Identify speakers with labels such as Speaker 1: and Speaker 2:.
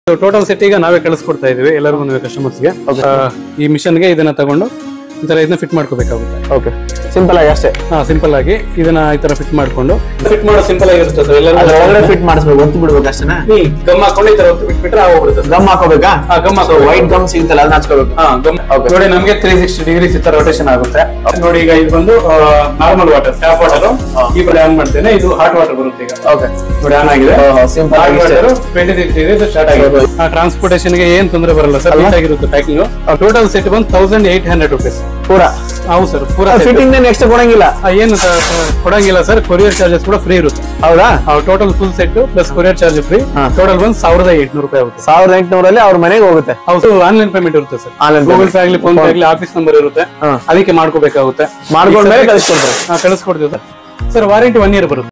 Speaker 1: Total set ಈಗ ನಾವೇ ಕಳಿಸ್ಕೊಡ್ತಾ ಇದೀವಿ ಎಲ್ಲರಿಗೂ ಕಸ್ಟಮರ್ಸ್ಗೆ ಈ ಮಿಷನ್ಗೆ ಇದನ್ನ ತಗೊಂಡು ಈ ತರ ಇದನ್ನ ಫಿಟ್ ಮಾಡ್ಕೋಬೇಕಾಗುತ್ತೆ
Speaker 2: ಓಕೆ ಸಿಂಪಲ್ ಆಗಿ ಅಷ್ಟೇ
Speaker 1: ಹಾ ಸಿಂಪಲ್ ಆಗಿ ಇದನ್ನ ಈ ತರ ಫಿಟ್ ಮಾಡ್ಕೊಂಡು ಫಿಟ್ ಮಾಡೋ ಸಿಂಪಲ್ ಆಗಿರುತ್ತೆ ಸರ್ ಎಲ್ಲರೂ
Speaker 2: ಒಳಗಡೆ ಫಿಟ್ ಮಾಡಿಸ್ಬೇಕು ಒತ್ತು ಬಿಡ್ಬೇಕು ಅಷ್ಟೇನಾ
Speaker 1: ಗಮ್ ಹಾಕೊಂಡು ಈ ತರ ಹೊತ್ತು ಬಿಟ್ಬಿಟ್ರೆ ಆಗೋಗ್ಬಿಡುತ್ತೆ
Speaker 2: ಗಮ್ ಹಾಕೋಬೇಕಾ
Speaker 1: ಹಾ ಗಮ್ ಹಾಕೋ
Speaker 2: ವೈಟ್ ಗಮ್ ಸಿಗುತ್ತಲ್ಲ ಅದನ್ನ ಹಚ್ಕೋಬೇಕು
Speaker 1: ಹಾ ಗಮ್ ನೋಡಿ ನಮಗೆ ತ್ರೀ ಸಿಕ್ಸ್ಟಿ ಡಿಗ್ರೀಸ್ ಈ ತರ ರೊಟೇಷನ್ ಆಗುತ್ತೆ ನೋಡಿ ಈಗ ಇದು ಬಂದು ನಾರ್ಮಲ್ ವಾಟರ್ ಟ್ಯಾಪ್ ವಾಟರ್ ಈ ಕಡೆ ಆನ್ ಮಾಡ್ತೇನೆ ಇದು ಹಾಟ್ ವಾಟರ್ ಬರುತ್ತೆ ಈಗ
Speaker 2: ಓಕೆ
Speaker 1: ನೋಡಿ ಆನ್ ಆಗಿದೆ
Speaker 2: ಸಿಂಪಲ್ ಆಗಿ ಇಷ್ಟೇ.
Speaker 1: ಟ್ವೆಂಟಿ ಸಿಕ್ಸ್ ಡಿಗ್ರೀಸ್ ಸ್ಟಾರ್ಟ್ ಆಗಿದೆ ಟ್ರಾನ್ಸ್ಪೋರ್ಟೇಷನ್ ಗೆ ಏನ್ ತೊಂದರೆ ಬರಲ್ಲ ಸರ್ ನೀಟ್ ಆಗಿರುತ್ತೆ ಪ್ಯಾಕಿಂಗ್ ಟೋಟಲ್ ಸೆಟ್ ಬಂದು ತೌಸಂಡ್ ಏಟ್ ಹಂಡ್ರೆಡ್ ರುಪೀಸ್
Speaker 2: ಪೂರಾ
Speaker 1: ಹೌದು ಸರ್ ಪೂರಾ set.
Speaker 2: ಫಿಟ್ಟಿಂಗ್ ನೆಕ್ಸ್ಟ್ ಕೊಡಂಗಿಲ್ಲ
Speaker 1: ಆ, ಏನು ಸ- ಸ- ಕೊಡಂಗಿಲ್ಲ ಸರ್ ಕೊರಿಯರ್ ಚಾರ್ಜಸ್ ಕೂಡ ಫ್ರೀ ಇರುತ್ತೆ
Speaker 2: ಹೌದಾ
Speaker 1: total full set plus courier charge free
Speaker 2: ಹಾ.
Speaker 1: ಟೋಟಲ್ ಬಂದು ಸಾವಿರದ ಎಂಟುನೂರು ರೂಪಾಯಿ ಆಗುತ್ತೆ
Speaker 2: ಸಾವಿರದ ಎಂಟುನೂರಲ್ಲಿ ಅವ್ರ ಮನೆಗೆ ಹೋಗುತ್ತೆ
Speaker 1: ಹೌದು ಆನ್ಲೈನ್ ಪೇಮೆಂಟ್ ಇರುತ್ತೆ sir
Speaker 2: Online
Speaker 1: Google
Speaker 2: payment.
Speaker 1: Pay ಆಗಲಿ ಫೋನ್ ಪೇ ಆಗಲಿ ಆಫೀಸ್ ನಂಬರ್ ಇರುತ್ತೆ
Speaker 2: ಹಾ.
Speaker 1: ಅದಕ್ಕೆ ಮಾಡ್ಕೋಬೇಕಾಗುತ್ತೆ
Speaker 2: ಮಾಡ್ಕೊಂಡ್ಮೇಲೆ ಕಳಿಸ್ಕೊಡ್ತಾರೆ
Speaker 1: ಹಾ, ಕಳಿಸ್ಕೊಡ್ತೀವಿ sir sir warranty one year ಬರುತ್ತೆ